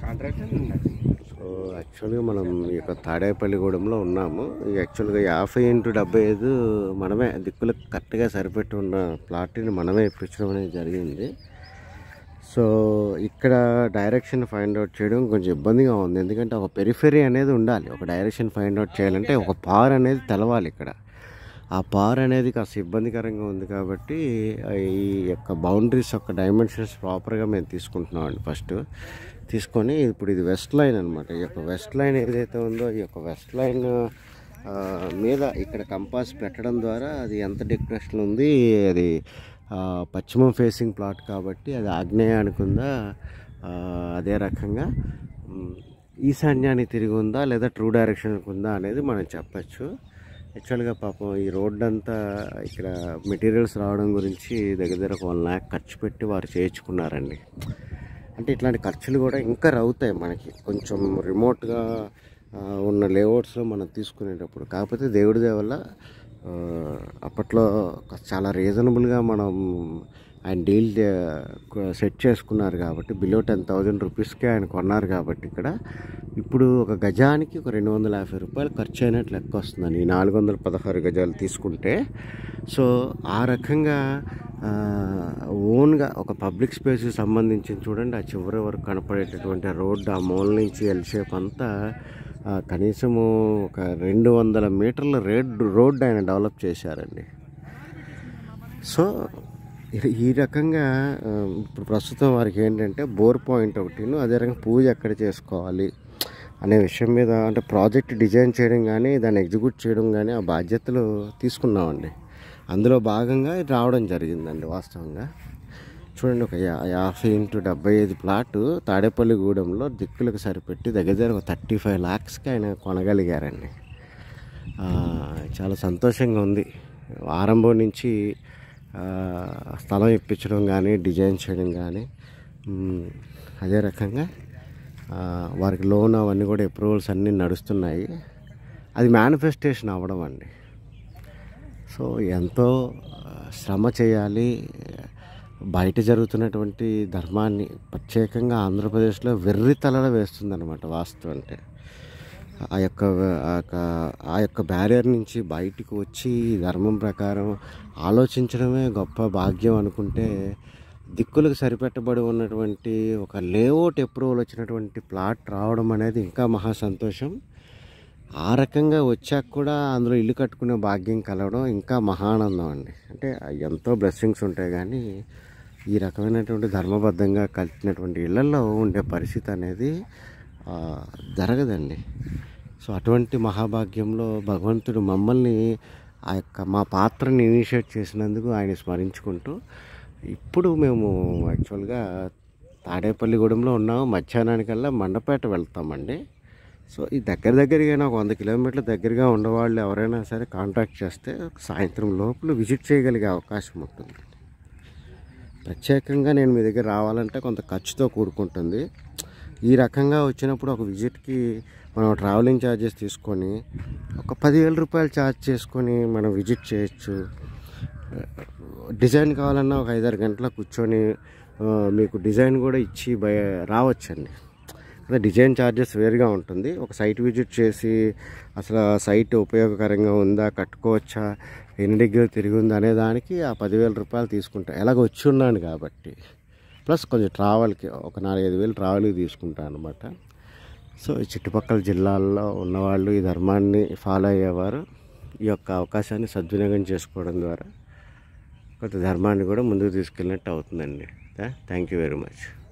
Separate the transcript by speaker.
Speaker 1: contractor ఉన్నది
Speaker 2: so యాక్చువల్గా మనం ఈ యొక్క తాడేపల్లిగూడెంలో ఉన్నాము ఈ యాక్చువల్గా యాభై ఇంటూ డెబ్బై ఐదు మనమే దిక్కులకు కరెక్ట్గా సరిపెట్టి ఉన్న ప్లాట్ని మనమే ఇప్పించడం అనేది జరిగింది సో ఇక్కడ డైరెక్షన్ ఫైండ్ అవుట్ చేయడం కొంచెం ఇబ్బందిగా ఉంది ఎందుకంటే ఒక పెరిఫెరీ అనేది ఉండాలి ఒక డైరెక్షన్ ఫైండ్ అవుట్ చేయాలంటే ఒక పార్ అనేది తెలవాలి ఇక్కడ ఆ పార్ అనేది కాస్త ఇబ్బందికరంగా ఉంది కాబట్టి ఈ యొక్క బౌండరీస్ యొక్క డైమెన్షన్స్ ప్రాపర్గా మేము తీసుకుంటున్నాం అండి ఫస్ట్ తీసుకొని ఇప్పుడు ఇది వెస్ట్ లైన్ అనమాట ఈ యొక్క వెస్ట్ లైన్ ఏదైతే ఉందో ఈ యొక్క వెస్ట్ లైన్ ఆ, మీద ఇక్కడ కంపాస్ పెట్టడం ద్వారా అది ఎంత డిప్రెషన్ ఉంది అది ఆ, పశ్చిమం ఫేసింగ్ ప్లాట్ కాబట్టి అది ఆగ్నేయానికి ఉందా ఆ, అదే రకంగా మ్, ఈశాన్యానికి తిరిగి ఉందా లేదా ట్రూ డైరెక్షన్కి ఉందా అనేది మనం చెప్పచ్చు యాక్చువల్గా పాపం ఈ రోడ్ అంతా ఇక్కడ మెటీరియల్స్ రావడం గురించి దగ్గర దగ్గర ఒక వన్ ల్యాక్ ఖర్చు పెట్టి వారు చేయించుకున్నారండి అంటే ఇట్లాంటి ఖర్చులు కూడా ఇంకా రవుతాయి మనకి కొంచెం రిమోట్గా ఆ, ఉన్న లేఅవుట్స్లో మనం తీసుకునేటప్పుడు కాకపోతే దేవుడి దయ వల్ల ఆ, అప్పట్లో చాలా రీజనబుల్గా మనం ఆయన డీల్ సెట్ చేసుకున్నారు కాబట్టి బిలో టెన్ థౌజండ్ రూపీస్కే ఆయన కొన్నారు కాబట్టి ఇక్కడ ఇప్పుడు ఒక గజానికి ఒక రెండు వందల యాభై రూపాయలు ఖర్చు అయినట్లు లెక్క వస్తుందని ఈ నాలుగు వందల పదహారు గజాలు తీసుకుంటే సో ఆ రకంగా ఆ, ఓన్గా ఒక పబ్లిక్ స్పేస్కి సంబంధించి చూడండి ఆ చివరి వరకు కనపడేటటువంటి రోడ్డు ఆ మూల నుంచి ఎల్ షేప్ అంతా ఆ, కనీసము ఒక రెండు వందల మీటర్ల రెడ్ రోడ్ ఆయన డెవలప్ చేశారండి సో ఇది- ఈ రకంగా ఆ, ఇప్పుడు ప్రస్తుతం వారికి ఏంటంటే బోర్ పాయింట్ ఒకటిను అదే రకంగా పూజ ఎక్కడ చేసుకోవాలి అనే విషయం మీద అంటే ప్రాజెక్ట్ డిజైన్ చేయడం కానీ దాన్ని ఎగ్జిక్యూట్ చేయడం కానీ ఆ బాధ్యతలు తీసుకున్నామండి అందులో భాగంగా ఇది రావడం జరిగిందండి వాస్తవంగా చూడండి ఒక యా యాభై ఇంటూ డెబ్బై ఐదు ప్లాట్ తాడేపల్లిగూడెంలో దిక్కులకు సరిపెట్టి దగ్గర దగ్గర ఒక థర్టీ ఫైవ్ ల్యాక్స్కి ఆయన కొనగలిగారండి ఆ, చాలా సంతోషంగా ఉంది ఆరంభం నుంచి ఆ, స్థలం ఇప్పించడం కానీ డిజైన్ చేయడం కానీ మ్, అదే రకంగా ఆ, వారికి లోన్ అవన్నీ కూడా అప్రూవల్స్ అన్నీ నడుస్తున్నాయి అది మేనిఫెస్టేషన్ అవ్వడం అండి సో ఎంతో ఆ, శ్రమ చేయాలి బయట జరుగుతున్నటువంటి ధర్మాన్ని ప్రత్యేకంగా ఆంధ్రప్రదేశ్లో వెర్రి తలల వేస్తుందన్నమాట వాస్తవం అంటే ఆ యొక్క ఆ యొక్క ఆ యొక్క బ్యారియర్ నుంచి బయటికి వచ్చి ఈ ధర్మం ప్రకారం ఆలోచించడమే గొప్ప భాగ్యం అనుకుంటే దిక్కులకు సరిపెట్టబడి ఉన్నటువంటి ఒక లేఅవుట్ అప్రూవల్ వచ్చినటువంటి ప్లాట్ రావడం అనేది ఇంకా మహా సంతోషం ఆ రకంగా వచ్చాక కూడా అందులో ఇల్లు కట్టుకునే భాగ్యం కలవడం ఇంకా మహానందం అండి అంటే ఎంతో బ్లెస్సింగ్స్ ఉంటాయి కానీ ఈ రకమైనటువంటి ధర్మబద్ధంగా కలిపినటువంటి ఇళ్లలో ఉండే పరిస్థితి అనేది ఆ, జరగదండి సో అటువంటి మహాభాగ్యంలో భగవంతుడు మమ్మల్ని ఆ యొక్క మా పాత్రని ఇనిషియేట్ చేసినందుకు ఆయన స్మరించుకుంటూ ఇప్పుడు మేము యాక్చువల్గా తాడేపల్లిగూడెంలో ఉన్నాము మధ్యాహ్నానికల్లా మండపేట వెళ్తామండి సో ఈ దగ్గర దగ్గరగా ఒక వంద కిలోమీటర్ల దగ్గరగా ఉండేవాళ్ళు ఎవరైనా సరే కాంటాక్ట్ చేస్తే సాయంత్రం లోపల విజిట్ చేయగలిగే అవకాశం ఉంటుంది ప్రత్యేకంగా నేను మీ దగ్గర రావాలంటే కొంత ఖర్చుతో కూడుకుంటుంది ఈ రకంగా వచ్చినప్పుడు ఒక విజిట్కి మనం ట్రావెలింగ్ ఛార్జెస్ తీసుకొని ఒక పదివేల రూపాయలు ఛార్జ్ చేసుకొని మనం విజిట్ చేయొచ్చు డిజైన్ కావాలన్నా ఒక ఐదారు గంటల కూర్చొని ఆ, మీకు డిజైన్ కూడా ఇచ్చి బయ రావచ్చండి అదే డిజైన్ ఛార్జెస్ వేరుగా ఉంటుంది ఒక సైట్ విజిట్ చేసి అసలు ఆ సైట్ ఉపయోగకరంగా ఉందా కట్టుకోవచ్చా ఎన్ని డిగ్రీలు తిరిగి ఉందా అనే దానికి ఆ పదివేల రూపాయలు తీసుకుంటా ఎలాగ వచ్చి ఉన్నాను కాబట్టి ప్లస్ కొంచెం ట్రావెల్కి ఒక నాలుగైదు వేలు ట్రావెల్కి తీసుకుంటాను అనమాట సో ఈ చుట్టుపక్కల జిల్లాల్లో ఉన్నవాళ్ళు ఈ ధర్మాన్ని ఫాలో అయ్యేవారు ఈ యొక్క అవకాశాన్ని సద్వినియోగం చేసుకోవడం ద్వారా కొంత ధర్మాన్ని కూడా ముందుకు తీసుకెళ్ళినట్టు అవుతుందండి థ్యాంక్ యూ వెరీ మచ్